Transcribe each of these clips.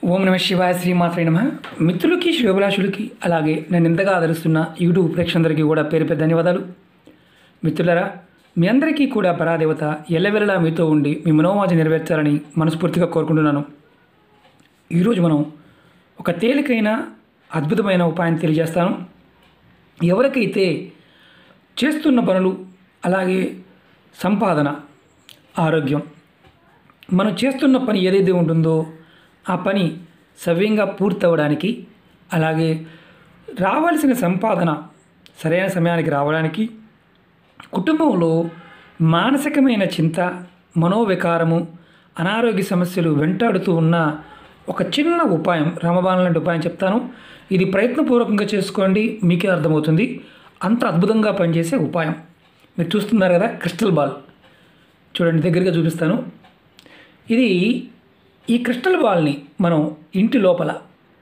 ఓం నమ శివాయ శ్రీమాత్రే నమ మిత్రులకి శివభిలాషులకి అలాగే నన్ను ఇంతగా ఆదరిస్తున్న యూట్యూబ్ ప్రేక్షకులందరికీ కూడా పేరు పేరు ధన్యవాదాలు మిత్రులరా మీ అందరికీ కూడా పరాదేవత ఎల్లవెల్లలా మీతో ఉండి మీ మనోవాంఛ నెరవేర్చాలని మనస్ఫూర్తిగా కోరుకుంటున్నాను ఈరోజు మనం ఒక తేలికైన అద్భుతమైన ఉపాయం తెలియజేస్తాను ఎవరికైతే చేస్తున్న పనులు అలాగే సంపాదన ఆరోగ్యం మనం చేస్తున్న పని ఏదైతే ఉంటుందో ఆ పని సవ్యంగా పూర్తవడానికి అలాగే రావాల్సిన సంపాదన సరైన సమయానికి రావడానికి కుటుంబంలో మానసికమైన చింత మనోవికారము అనారోగ్య సమస్యలు వెంటాడుతూ ఉన్న ఒక చిన్న ఉపాయం రామబాణం లాంటి ఉపాయం చెప్తాను ఇది ప్రయత్నపూర్వకంగా చేసుకోండి మీకే అర్థమవుతుంది అంత అద్భుతంగా పనిచేసే ఉపాయం మీరు చూస్తున్నారు కదా క్రిస్టల్ బాల్ చూడండి దగ్గరగా చూపిస్తాను ఇది ఈ క్రిస్టల్ బాల్ని మనం ఇంటి లోపల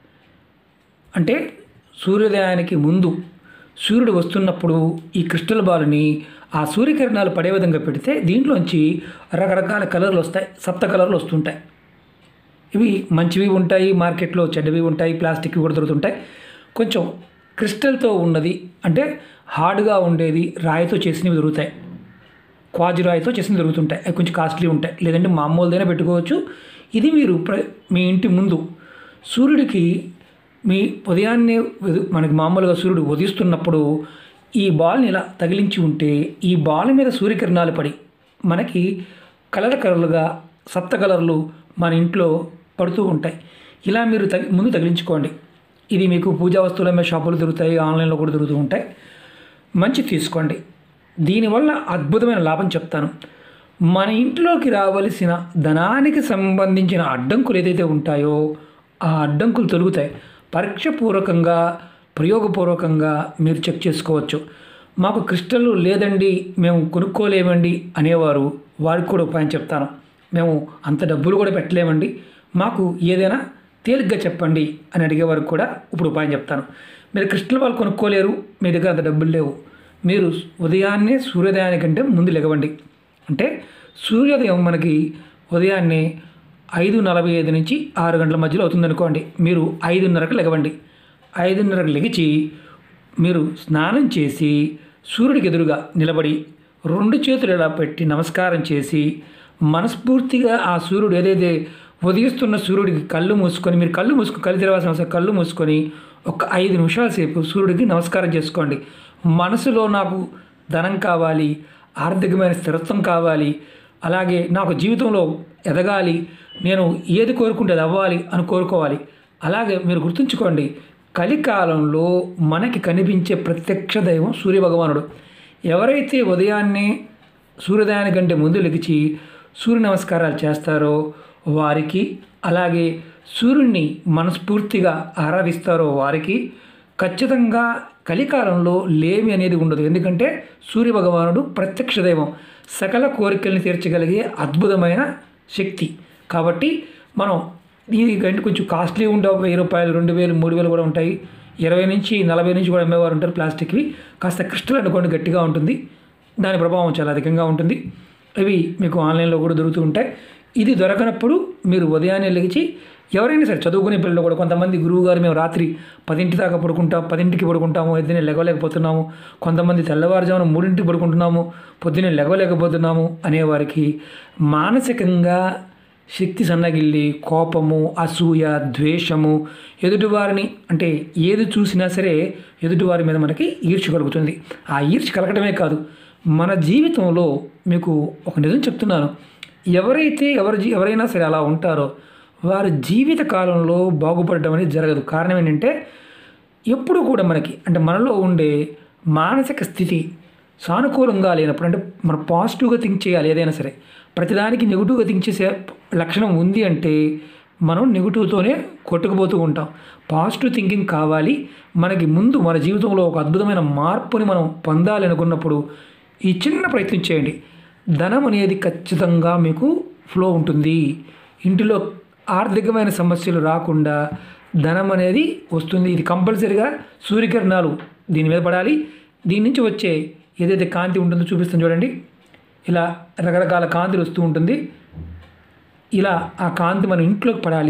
అంటే సూర్యోదయానికి ముందు సూర్యుడు వస్తున్నప్పుడు ఈ క్రిస్టల్ బాల్ని ఆ సూర్యకిరణాలు పడే విధంగా పెడితే దీంట్లోంచి రకరకాల కలర్లు వస్తాయి సప్త కలర్లు వస్తుంటాయి ఇవి మంచివి ఉంటాయి మార్కెట్లో చెడ్డవి ఉంటాయి ప్లాస్టిక్వి కూడా దొరుకుతుంటాయి కొంచెం క్రిస్టల్తో ఉన్నది అంటే హార్డ్గా ఉండేది రాయితో చేసినవి దొరుకుతాయి క్వాజు రాయితో చేసినవి దొరుకుతుంటాయి అవి కొంచెం కాస్ట్లీ ఉంటాయి లేదంటే మామూలుదైనా పెట్టుకోవచ్చు ఇది మీరు ప్ర మీ ఇంటి ముందు సూర్యుడికి మీ ఉదయాన్నే ఉద- మనకి మామూలుగా సూర్యుడు ఉదయిస్తున్నప్పుడు ఈ బాల్ని ఇలా తగిలించి ఉంటే ఈ బాల్ మీద సూర్యకిరణాలు పడి మనకి కలర్ కలర్లుగా సప్త కలర్లు మన ఇంట్లో పడుతూ ఉంటాయి ఇలా మీరు తగి ముందు తగిలించుకోండి ఇది మీకు పూజా వస్తువుల మీద షాపులు దొరుకుతాయి ఆన్లైన్లో కూడా దొరుకుతూ ఉంటాయి మంచి తీసుకోండి దీనివల్ల అద్భుతమైన లాభం చెప్తాను మన ఇంట్లోకి రావలసిన ధనానికి సంబంధించిన అడ్డంకులు ఏదైతే ఉంటాయో ఆ అడ్డంకులు తొలుగుతాయి పరీక్షపూర్వకంగా ప్రయోగపూర్వకంగా మీరు చెక్ చేసుకోవచ్చు మాకు క్రిస్టల్ లేదండి మేము కొనుక్కోలేమండి అనేవారు వారికి కూడా ఉపాయం చెప్తాను మేము అంత డబ్బులు కూడా పెట్టలేమండి మాకు ఏదైనా తేలిగ్గా చెప్పండి అని అడిగేవారు కూడా ఇప్పుడు ఉపాయం చెప్తాను మీరు క్రిస్టల్ వాళ్ళు కొనుక్కోలేరు మీ దగ్గర అంత డబ్బులు లేవు మీరు ఉదయాన్నే సూర్యోదయానికంటే ముందు లెగవండి అంటే సూర్యోదయం మనకి ఉదయాన్నే ఐదు నలభై ఐదు నుంచి ఆరు గంటల మధ్యలో అవుతుందనుకోండి మీరు ఐదున్నరకు లెగవండి ఐదున్నరకు లెగిచి మీరు స్నానం చేసి సూర్యుడికి ఎదురుగా నిలబడి రెండు చేతులు ఇలా పెట్టి నమస్కారం చేసి మనస్ఫూర్తిగా ఆ సూర్యుడు ఏదైతే ఉదయిస్తున్న సూర్యుడికి కళ్ళు మూసుకొని మీరు కళ్ళు మూసుకొని కళ్ళు తెరవాల్సిన అవసరం కళ్ళు మూసుకొని ఒక ఐదు నిమిషాల సేపు సూర్యుడికి నమస్కారం చేసుకోండి మనసులో నాకు ధనం కావాలి ఆర్థికమైన స్థిరత్వం కావాలి అలాగే నాకు జీవితంలో ఎదగాలి నేను ఏది కోరుకుంటే అది అవ్వాలి అని కోరుకోవాలి అలాగే మీరు గుర్తుంచుకోండి కలికాలంలో మనకి కనిపించే ప్రత్యక్ష దైవం సూర్యభగవానుడు ఎవరైతే ఉదయాన్నే సూర్యోదయానికంటే ముందు లెగిచి సూర్య నమస్కారాలు చేస్తారో వారికి అలాగే సూర్యుడిని మనస్ఫూర్తిగా ఆరాధిస్తారో వారికి ఖచ్చితంగా కలికాలంలో లేమి అనేది ఉండదు ఎందుకంటే సూర్య భగవానుడు ప్రత్యక్ష దైవం సకల కోరికల్ని తీర్చగలిగే అద్భుతమైన శక్తి కాబట్టి మనం ఇది కంటే కొంచెం కాస్ట్లీ ఉండవు వెయ్యి రూపాయలు రెండు వేలు మూడు వేలు కూడా ఉంటాయి ఇరవై నుంచి నలభై నుంచి కూడా అమ్మేవారు ఉంటారు ప్లాస్టిక్వి కాస్త క్రిస్టల్ అనుకోండి గట్టిగా ఉంటుంది దాని ప్రభావం చాలా అధికంగా ఉంటుంది ఇవి మీకు ఆన్లైన్లో కూడా దొరుకుతూ ఉంటాయి ఇది దొరకనప్పుడు మీరు ఉదయాన్నే లేచి ఎవరైనా సరే చదువుకునే పిల్లలు కూడా కొంతమంది గురువు గారు మేము రాత్రి పదింటి దాకా పడుకుంటాం పదింటికి పడుకుంటాము పొద్దున్నే లెగవలేకపోతున్నాము కొంతమంది తెల్లవారుజామున మూడింటికి పడుకుంటున్నాము పొద్దున్నే లెగవలేకపోతున్నాము అనేవారికి మానసికంగా శక్తి సన్నగిల్లి కోపము అసూయ ద్వేషము ఎదుటివారిని అంటే ఏది చూసినా సరే ఎదుటివారి మీద మనకి ఈర్ష్య కలుగుతుంది ఆ ఈర్ష్య కలగడమే కాదు మన జీవితంలో మీకు ఒక నిజం చెప్తున్నాను ఎవరైతే ఎవరి జీ- ఎవరైనా సరే అలా ఉంటారో వారి జీవిత కాలంలో బాగుపడడం అనేది జరగదు కారణం ఏంటంటే ఎప్పుడు కూడా మనకి అంటే మనలో ఉండే మానసిక స్థితి సానుకూలంగా లేనప్పుడు అంటే మనం పాజిటివ్గా థింక్ చేయాలి ఏదైనా సరే ప్రతిదానికి నెగిటివ్గా థింక్ చేసే లక్షణం ఉంది అంటే మనం నెగిటివ్తోనే కొట్టుకుపోతూ ఉంటాం పాజిటివ్ థింకింగ్ కావాలి మనకి ముందు మన జీవితంలో ఒక అద్భుతమైన మార్పుని మనం పొందాలి అనుకున్నప్పుడు ఈ చిన్న ప్రయత్నం చేయండి ధనం అనేది ఖచ్చితంగా మీకు ఫ్లో ఉంటుంది ఇంటిలో ఆర్థికమైన సమస్యలు రాకుండా ధనం అనేది వస్తుంది ఇది కంపల్సరీగా సూర్యకిరణాలు దీని మీద పడాలి దీని నుంచి వచ్చే ఏదైతే కాంతి ఉంటుందో చూపిస్తాను చూడండి ఇలా రకరకాల కాంతులు వస్తూ ఉంటుంది ఇలా ఆ కాంతి మన ఇంట్లోకి పడాలి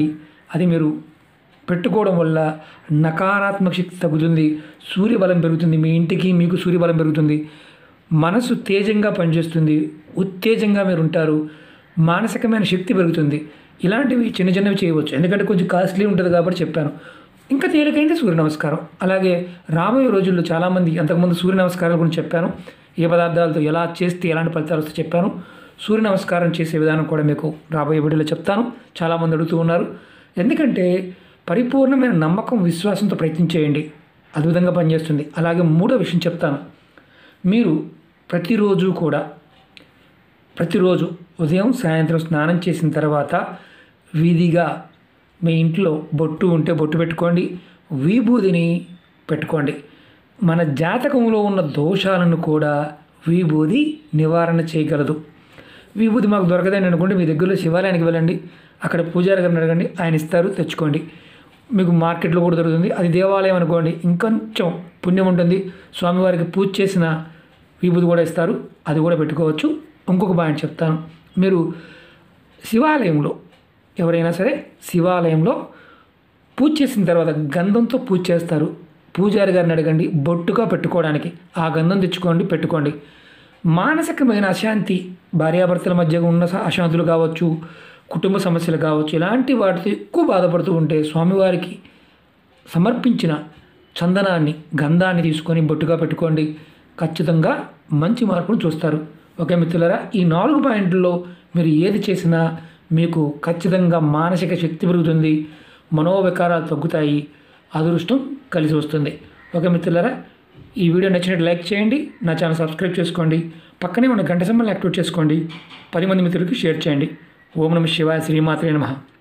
అది మీరు పెట్టుకోవడం వల్ల నకారాత్మక శక్తి తగ్గుతుంది సూర్యబలం పెరుగుతుంది మీ ఇంటికి మీకు సూర్యబలం పెరుగుతుంది మనసు తేజంగా పనిచేస్తుంది ఉత్తేజంగా మీరు ఉంటారు మానసికమైన శక్తి పెరుగుతుంది ఇలాంటివి చిన్న చిన్నవి చేయవచ్చు ఎందుకంటే కొంచెం కాస్ట్లీ ఉంటుంది కాబట్టి చెప్పాను ఇంకా తేలికైంది సూర్య నమస్కారం అలాగే రాబోయే రోజుల్లో చాలామంది అంతకుముందు సూర్య నమస్కారాల గురించి చెప్పాను ఏ పదార్థాలతో ఎలా చేస్తే ఎలాంటి ఫలితాలు వస్తే చెప్పాను సూర్య నమస్కారం చేసే విధానం కూడా మీకు రాబోయే వీడియోలో చెప్తాను చాలామంది అడుగుతూ ఉన్నారు ఎందుకంటే పరిపూర్ణమైన నమ్మకం విశ్వాసంతో ప్రయత్నం చేయండి అద్భుతంగా పనిచేస్తుంది అలాగే మూడో విషయం చెప్తాను మీరు ప్రతిరోజు కూడా ప్రతిరోజు ఉదయం సాయంత్రం స్నానం చేసిన తర్వాత విధిగా మీ ఇంట్లో బొట్టు ఉంటే బొట్టు పెట్టుకోండి విభూదిని పెట్టుకోండి మన జాతకంలో ఉన్న దోషాలను కూడా విభూది నివారణ చేయగలదు విభూది మాకు దొరకదని అనుకుంటే మీ దగ్గరలో శివాలయానికి వెళ్ళండి అక్కడ పూజారి గారిని అడగండి ఆయన ఇస్తారు తెచ్చుకోండి మీకు మార్కెట్లో కూడా దొరుకుతుంది అది దేవాలయం అనుకోండి ఇంకొంచెం పుణ్యం ఉంటుంది స్వామివారికి పూజ చేసిన విభూది కూడా ఇస్తారు అది కూడా పెట్టుకోవచ్చు ఇంకొక పాయింట్ చెప్తాను మీరు శివాలయంలో ఎవరైనా సరే శివాలయంలో పూజ చేసిన తర్వాత గంధంతో పూజ చేస్తారు పూజారి గారిని అడగండి బొట్టుగా పెట్టుకోవడానికి ఆ గంధం తెచ్చుకోండి పెట్టుకోండి మానసికమైన అశాంతి భార్యాభర్తల మధ్య ఉన్న స- అశాంతులు కావచ్చు కుటుంబ సమస్యలు కావచ్చు ఇలాంటి వాటితో ఎక్కువ బాధపడుతూ ఉంటే స్వామివారికి సమర్పించిన చందనాన్ని గంధాన్ని తీసుకొని బొట్టుగా పెట్టుకోండి ఖచ్చితంగా మంచి మార్పును చూస్తారు ఓకే మిత్రులారా ఈ నాలుగు పాయింట్లలో మీరు ఏది చేసినా మీకు ఖచ్చితంగా మానసిక శక్తి పెరుగుతుంది మనోవికారాలు తగ్గుతాయి అదృష్టం కలిసి వస్తుంది ఓకే మిత్రులారా ఈ వీడియో నచ్చినట్టు లైక్ చేయండి నా ఛానల్ సబ్స్క్రైబ్ చేసుకోండి పక్కనే ఉన్న గంట సింబల్ని యాక్టివేట్ చేసుకోండి పది మంది మిత్రులకి షేర్ చేయండి ఓం నమ శివాయ శ్రీమాత్రే నమః